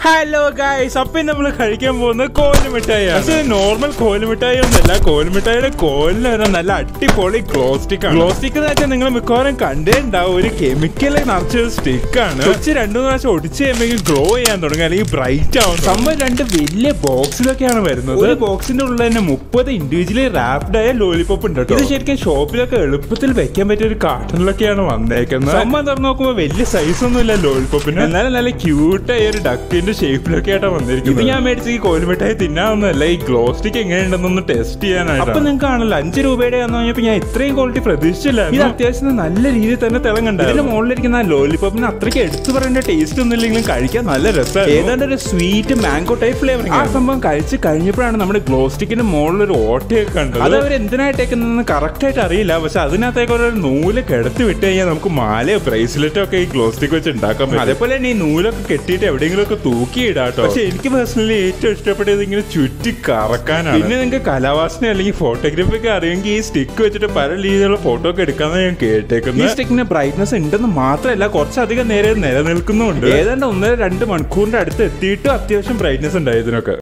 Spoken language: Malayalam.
ഹലോ ഗായ്സ് അപ്പൊ നമ്മൾ കഴിക്കാൻ പോകുന്നത് കോലുമിഠായി പക്ഷേ നോർമൽ കോലുമിഠായി ഒന്നല്ല കോലുമിഠായിയുടെ കോലിന് ഒരു നല്ല അടിപൊളി ഗ്ലോ സ്റ്റിക്ക് ആണ് ഗ്ലോ സ്റ്റിക്ക് എന്ന് വെച്ചാൽ നിങ്ങൾ മിക്കവാറും കണ്ടേ ഉണ്ടാവും ഒരു കെമിക്കൽ നിറച്ച ഒരു സ്റ്റിക്ക് ആണ് വെച്ച് രണ്ടു മൂന്ന് പ്രാവശ്യം ഒടിച്ച് കഴിയുമ്പോൾ ഗ്ലോ ചെയ്യാൻ തുടങ്ങും അല്ലെങ്കിൽ ബ്രൈറ്റ് ആവും സംഭവം രണ്ട് വലിയ ബോക്സിലൊക്കെയാണ് വരുന്നത് ഒരു ബോക്സിന്റെ ഉള്ളിൽ തന്നെ മുപ്പത് ഇൻഡിവിജ്വലി റാപ്ഡ് ആയ ലോലിപോപ്പ് ഉണ്ട് കേട്ടോ ഇത് ശരിക്കും ഷോപ്പിലൊക്കെ എളുപ്പത്തിൽ വെക്കാൻ പറ്റിയ ഒരു കാർട്ടണിലൊക്കെയാണ് വന്നേക്കുന്നത് സംഭവം തുറന്ന് നോക്കുമ്പോൾ വലിയ സൈസ് ഒന്നും ഇല്ല ലോലിപോപ്പിന് എന്നാലും നല്ല ക്യൂട്ടായ ഒരു ഡക്കിന്റെ ഷേപ്പിലൊക്കെ ആയിട്ടാണ് വന്നിരിക്കുന്നത് ഇത് ഞാൻ മേടിച്ച ഈ കോലുമിഠായി തിന്നാവുന്നതല്ല ഈ ഗ്ലോ സ്റ്റിക്ക് എങ്ങനെയുണ്ടെന്നൊന്ന് ടെസ്റ്റ് ചെയ്യാനായിട്ട് അപ്പൊ നിങ്ങൾക്ക് കാണല്ലോ അഞ്ച് രൂപയുടെ ആണെന്ന് പറഞ്ഞപ്പോ ഞാൻ ഇത്രയും ക്വാളിറ്റി പ്രതീക്ഷിച്ചില്ല ഇത് അത്യാവശ്യം നല്ല രീതിയിൽ തന്നെ തിളങ്ങണ്ട ഇതിന്റെ മുകളിലിരിക്കുന്ന ആ ലോലിപോപ്പിന് അത്രയ്ക്ക് എടുത്തു പറയേണ്ട ടേസ്റ്റ് ഒന്നും ഇല്ലെങ്കിലും കഴിക്കാൻ നല്ല രസമാണ് ഏതാണ്ട് ഒരു സ്വീറ്റ് മാംഗോ ടൈപ്പ് ഫ്ലേവർ ആ സംഭവം കഴിച്ച് കഴിഞ്ഞപ്പോഴാണ് നമ്മുടെ ഗ്ലോ സ്റ്റിക്കിന്റെ മുകളിൽ ഒരു ഓട്ടയൊക്കെ കണ്ടത് അത് അവർ എന്തിനായിട്ടേക്കുന്നതെന്ന് കറക്റ്റ് ആയിട്ട് അറിയില്ല പക്ഷെ അതിനകത്തേക്ക് ഒരു നൂല് കിടത്തി വിട്ട് കഴിഞ്ഞാൽ നമുക്ക് മാലയോ ബ്രേസ്ലെറ്റോ ഒക്കെ ഈ ഗ്ലോ സ്റ്റിക്ക് വെച്ച് ഉണ്ടാക്കാൻ പറ്റും അതേപോലെ തന്നെ ഈ നൂലൊക്കെ കെട്ടിയിട്ട് എവിടെയെങ്കിലും ഒക്കെ തൂക്കിയിടാട്ടോ പക്ഷെ എനിക്ക് പേഴ്സണലി ഏറ്റവും ഇഷ്ടപ്പെട്ടത് ഇങ്ങനെ ചുറ്റി കറക്കാനാണ് പിന്നെ നിങ്ങൾക്ക് കലാവാസന അല്ലെങ്കിൽ ഫോട്ടോഗ്രാഫി ഒക്കെ അറിയെങ്കിൽ ഈ സ്റ്റിക്ക് വെച്ചിട്ട് പല രീതിയിലുള്ള ഫോട്ടോ ഒക്കെ എടുക്കാന്ന് ഞാൻ കേട്ടേക്കുന്നത് ഈ സ്റ്റിക്കിന് ബ്രൈറ്റ്നസ് ഉണ്ടെന്ന് മാത്രമല്ല കുറച്ചധികം നേരെ നിലനിൽക്കുന്നുണ്ട് ഏതാണ്ട് ഒന്നര രണ്ട് മണിക്കൂറിന്റെ അടുത്ത് എത്തിയിട്ട് അത്യാവശ്യം ബ്രൈറ്റ്നസ് ഉണ്ടായി ഇതിനൊക്കെ